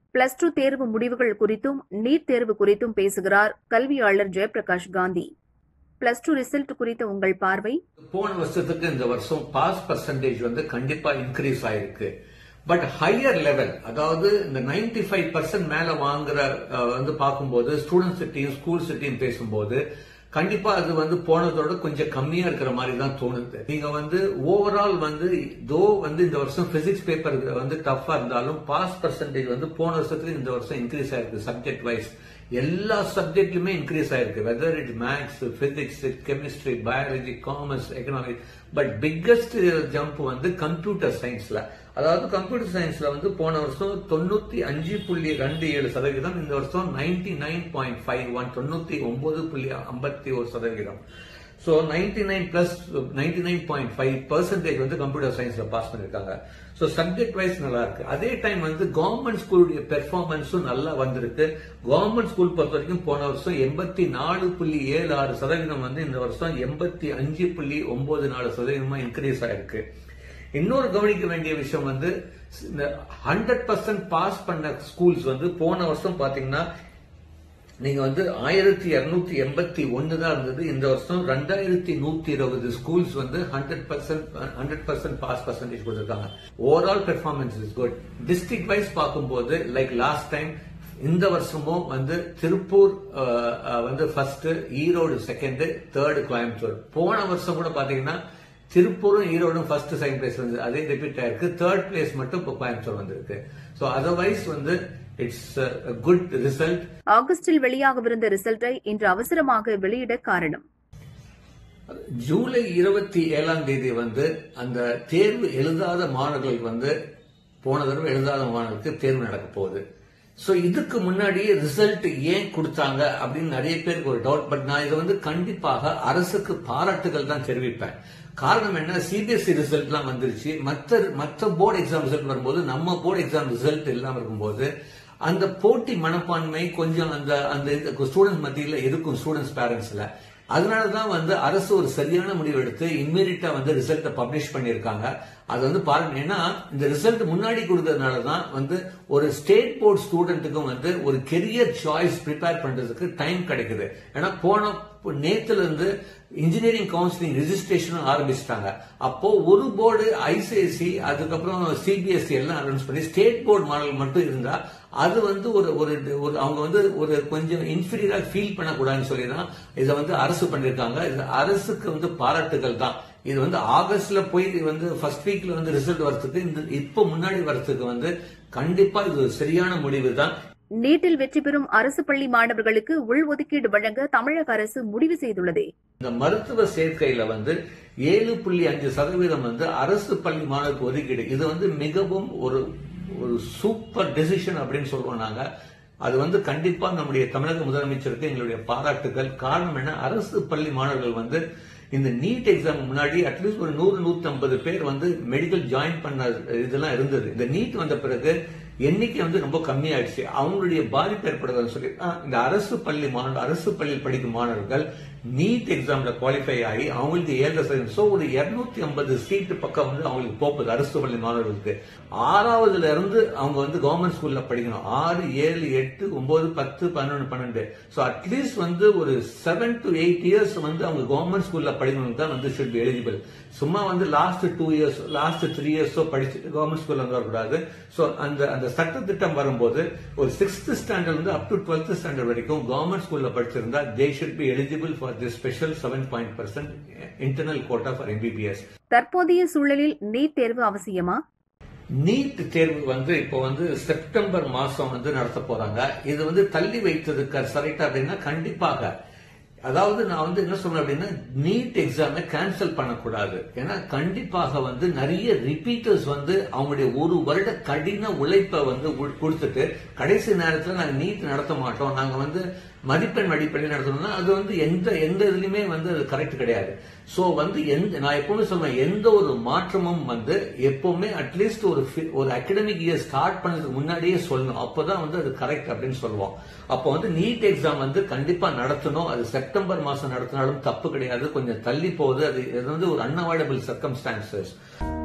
plus two தேர்வு முடிவுகள் குறித்தும் நீட் தேர்வு குறித்தும் பேசுகிறார் கல்வியாளர் Jayaprakash Gandhi plus two result குறித்த உங்கள் பார்வை போன வருஷத்துக்கு இந்த வருஷம் பாஸ் பர்சன்டேஜ் வந்து கண்டிப்பா இன்க்ரீஸ் ஆயிருக்கு பட் ஹையர் லெவல் அதாவது இந்த நைன்டி ஃபைவ் பர்சன்ட் மேல வாங்குற அஹ், வந்து பார்க்கும்போது ஸ்டூடெண்ட்ஸ் கிட்டையும் ஸ்கூல் கிட்டையும் பேசும்போது கண்டிப்பா அது வந்து போனதோட கொஞ்சம் கம்மியா இருக்கிற மாதிரி தான் தோணுது நீங்க வந்து ஓவரால் வந்து தோ வந்து இந்த வருஷம் பிசிக்ஸ் பேப்பர் வந்து டஃபா இருந்தாலும் பாஸ் பர்சன்டேஜ் வந்து போன வருஷத்துக்கு இந்த வருஷம் இன்க்ரீஸ் ஆயிருக்கு சப்ஜெக்ட் வைஸ் எல்லா சப்ஜெக்ட்லயுமே இன்க்ரீஸ் ஆயிருக்கு whether it maths physics chemistry biology commerce economics but biggest jump வந்து கம்ப்யூட்டர் சயின்ஸ்ல அதாவது கம்ப்யூட்டர் சயின்ஸ்ல வந்து போன வருஷம் தொண்ணூத்தி அஞ்சு புள்ளி ரெண்டு ஏழு சதவீதம் இந்த வருஷம் ninety nine point five one தொண்ணூத்தி ஒன்பது புள்ளி ஐம்பத்தி ஒரு சதவீதம் so ninety nine plus ninety nine point five percentage வந்து கம்ப்யூட்டர் சயின்ஸ்ல பாஸ் பண்ணிருக்காங்க ஸோ சப்ஜெக்ட் வைஸ் நல்லா இருக்கு அதே டைம் வந்து கவர்மெண்ட் ஸ்கூலுடைய பெர்ஃபார்மன்ஸும் நல்லா வந்திருக்கு கவர்மெண்ட் ஸ்கூல் பொறுத்த வரைக்கும் போன வருஷம் எண்பத்தி நாலு புள்ளி ஏழு ஆறு சதவீதம் வந்து இந்த வருஷம் எண்பத்தி அஞ்சு புள்ளி ஒன்பது நாலு சதவீதமா இன்க்ரீஸ் ஆயிருக்கு இன்னொரு கவனிக்க வேண்டிய விஷயம் வந்து இந்த ஹண்ட்ரட் பர்சன்ட் பாஸ் பண்ண ஸ்கூல்ஸ் வந்து போன வருஷம் பாத்தீங்கன்னா நீங்க வந்து ஆயிரத்தி இருநூத்தி எண்பத்தி ஒன்னு தான் இருந்தது இந்த வருஷம் ரெண்டாயிரத்தி நூத்தி இருபது ஸ்கூல்ஸ் வந்து hundred percent hundred percent pass percentage கொடுத்திருக்காங்க overall performance is good district wise பார்க்கும்போது லைக் லாஸ்ட் டைம் இந்த வருஷமும் வந்து திருப்பூர் அஹ், அஹ், வந்து first Erode second third Coimbatore போன வருஷம் கூட பாத்தீங்கன்னா திருப்பூரும் ஈரோடும் ஃபர்ஸ்ட் செகண்ட் பிளேஸ் வந்து அதே ரிப்பீட் ஆயிருக்கு தேர்ட் பிளேஸ் மட்டும் இப்போ கோயம்புத்தூர் வந்திருக்கு ஸோ அதர்வைஸ் வந்து இட்ஸ் குட் ரிசல்ட் ஆகஸ்டில் வெளியாகவிருந்த ரிசல்ட்டை இன்று அவசரமாக வெளியிட காரணம் ஜூலை இருபத்தி ஏழாம் தேதி வந்து அந்த தேர்வு எழுதாத மாணவர்கள் வந்து போன தடவை எழுதாத மாணவர்களுக்கு தேர்வு நடக்க போகுது சோ இதுக்கு முன்னாடியே ரிசல்ட் ஏன் கொடுத்தாங்க அப்படின்னு நிறைய பேருக்கு ஒரு டவுட் பட் நான் இதை வந்து கண்டிப்பாக அரசுக்கு பாராட்டுகள் தான் தெரிவிப்பேன் காரணம் என்ன சிபிஎஸ்இ ரிசல்ட்லாம் வந்துருச்சு மற்ற மற்ற போர்டு எக்ஸாம் ரிசல்ட் வரும்போது நம்ம போர்டு எக்ஸாம் ரிசல்ட் இல்லாம இருக்கும்போது அந்த போட்டி மனப்பான்மை கொஞ்சம் அந்த அந்த ஸ்டூடெண்ட்ஸ் மத்தியில இருக்கும் ஸ்டூடெண்ட்ஸ் பேரண்ட்ஸ்ல அதனாலதான் வந்து அரசு ஒரு சரியான முடிவு எடுத்து இம்மீடியட்டா வந்து ரிசல்ட்டை பப்ளிஷ் பண்ணியிருக்காங்க அது வந்து பாருங்க ஏன்னா இந்த ரிசல்ட் முன்னாடி கொடுத்ததுனால தான் வந்து ஒரு ஸ்டேட் போர்ட் ஸ்டூடெண்ட்டுக்கும் வந்து ஒரு கெரியர் சாய்ஸ் ப்ரிப்பேர் பண்றதுக்கு டைம் கிடைக்குது ஏன்னா போன நேத்துல இருந்து இன்ஜினியரிங் கவுன்சிலிங் ரெஜிஸ்ட்ரேஷனும் ஆரம்பிச்சிட்டாங்க அப்போ ஒரு போர்டு ஐசிஐசி அதுக்கப்புறம் சிபிஎஸ்சி எல்லாம் அரேஞ்ச் பண்ணி ஸ்டேட் போர்டு மாடல் மட்டும் இருந்தா அது வந்து ஒரு ஒரு ஒரு அவங்க வந்து ஒரு கொஞ்சம் இன்ஃபீரியரா ஃபீல் பண்ணக்கூடாதுன்னு சொல்லி தான் இதை வந்து அரசு பண்ணிருக்காங்க இது அரசுக்கு வந்து பாராட்டுகள் தான் இது வந்து ஆகஸ்ட்ல போய் இது வந்து ஃபர்ஸ்ட் வீக்ல வந்து ரிசல்ட் வரதுக்கு இந்த இப்போ முன்னாடி வரதுக்கு வந்து கண்டிப்பா இது ஒரு சரியான முடிவு தான் நீட்டில் வெற்றி பெறும் அரசு பள்ளி மாணவர்களுக்கு உள்ஒதுக்கீடு வழங்க தமிழக அரசு முடிவு செய்துள்ளதே இந்த மருத்துவ சேர்க்கையில வந்து ஏழு புள்ளி அஞ்சு சதவீதம் வந்து அரசு பள்ளி மாணவருக்கு ஒதுக்கீடு இது வந்து மிகவும் ஒரு ஒரு சூப்பர் டெசிஷன் அப்படின்னு சொல்றோம் நாங்க அது வந்து கண்டிப்பா நம்முடைய தமிழக முதலமைச்சருக்கு எங்களுடைய பாராட்டுகள் காரணம் என்ன அரசு பள்ளி மாணவர்கள் வந்து இந்த நீட் எக்ஸாம் முன்னாடி அட்லீஸ்ட் ஒரு நூறு நூத்தி ஐம்பது பேர் வந்து மெடிக்கல் ஜாயின் பண்ண இதெல்லாம் இருந்தது இந்த நீட் வந்த பிறகு எண்ணிக்கை வந்து ரொம்ப கம்மியாயிடுச்சு அவங்களுடைய பாதிப்பு ஏற்படுதுன்னு சொல்லி ஆ, இந்த அரசு பள்ளி மாணவர் அரசு பள்ளியில் படிக்கும் மாணவர்கள் நீட் எக்ஸாம்ல குவாலிஃபை ஆகி அவங்களுக்கு ஏழரை சதவீதம் ஸோ ஒரு இருநூத்தி ஐம்பது சீட்டு பக்கம் வந்து அவங்களுக்கு போகுது அரசு பள்ளி மாணவர்களுக்கு ஆறாவதுல இருந்து அவங்க வந்து கவர்மெண்ட் ஸ்கூல்ல படிக்கணும் ஆறு ஏழு எட்டு ஒன்பது பத்து பதினொன்று பன்னெண்டு ஸோ அட்லீஸ்ட் வந்து ஒரு செவன் டு எயிட் இயர்ஸ் வந்து அவங்க கவர்மெண்ட் ஸ்கூல்ல படிக்கணும் தான் வந்து ஷுட் பி எலிஜிபிள் சும்மா வந்து last two years last three இயர்ஸோ படிச்சு கவர்மெண்ட் ஸ்கூல்ல வந்து வரக்கூடாது ஸோ அந்த அந்த சட்ட திட்டம் வரும்போது ஒரு சிக்ஸ்த் ஸ்டாண்டர்ட் வந்து அப் டு டுவெல்த் ஸ்டாண்டர்ட் வரைக்கும் கவர்மெண்ட் ஸ்கூல்ல படிச்சிருந்தா they should be eligible for this special seven point percent internal quota for MBBS தற்போதைய சூழலில் நீட் தேர்வு அவசியமா நீட் தேர்வு வந்து இப்போ வந்து செப்டம்பர் மாசம் வந்து நடத்த போறாங்க இது வந்து தள்ளி வைத்ததுக்கு சரிட்டா அப்படின்னா கண்டிப்பாக அதாவது நான் வந்து என்ன சொல்றேன் அப்படின்னா நீட் எக்ஸாமை கேன்சல் பண்ணக்கூடாது ஏன்னா கண்டிப்பாக வந்து நிறைய ரிப்பீட்டர்ஸ் வந்து அவங்களுடைய ஒரு வருட கடின உழைப்பை வந்து உ- கொடுத்துட்டு கடைசி நேரத்துல நாங்க நீட் நடத்த மாட்டோம் நாங்க வந்து மதிப்பெண் அடிப்படையில் நடத்தணும்னா அது வந்து எந்த எந்த இதுலயுமே வந்து அது கரெக்ட் கிடையாது சோ வந்து எந்த நான் எப்பவுமே சொல்றேன் எந்த ஒரு மாற்றமும் வந்து எப்பவுமே அட்லீஸ்ட் ஒரு fi- ஒரு அகடமிக் இயர் ஸ்டார்ட் பண்ணதுக்கு முன்னாடியே சொல்லணும் அப்பதான் வந்து அது கரெக்ட் அப்படின்னு சொல்லுவோம் அப்போ வந்து நீட் எக்ஸாம் வந்து கண்டிப்பா நடத்தணும் அது செப்டம்பர் மாசம் நடத்தினாலும் தப்பு கிடையாது கொஞ்சம் தள்ளி போகுது அது இது வந்து ஒரு அன்அவாய்டபிள் சர்க்கம்ஸ்டான்சஸ்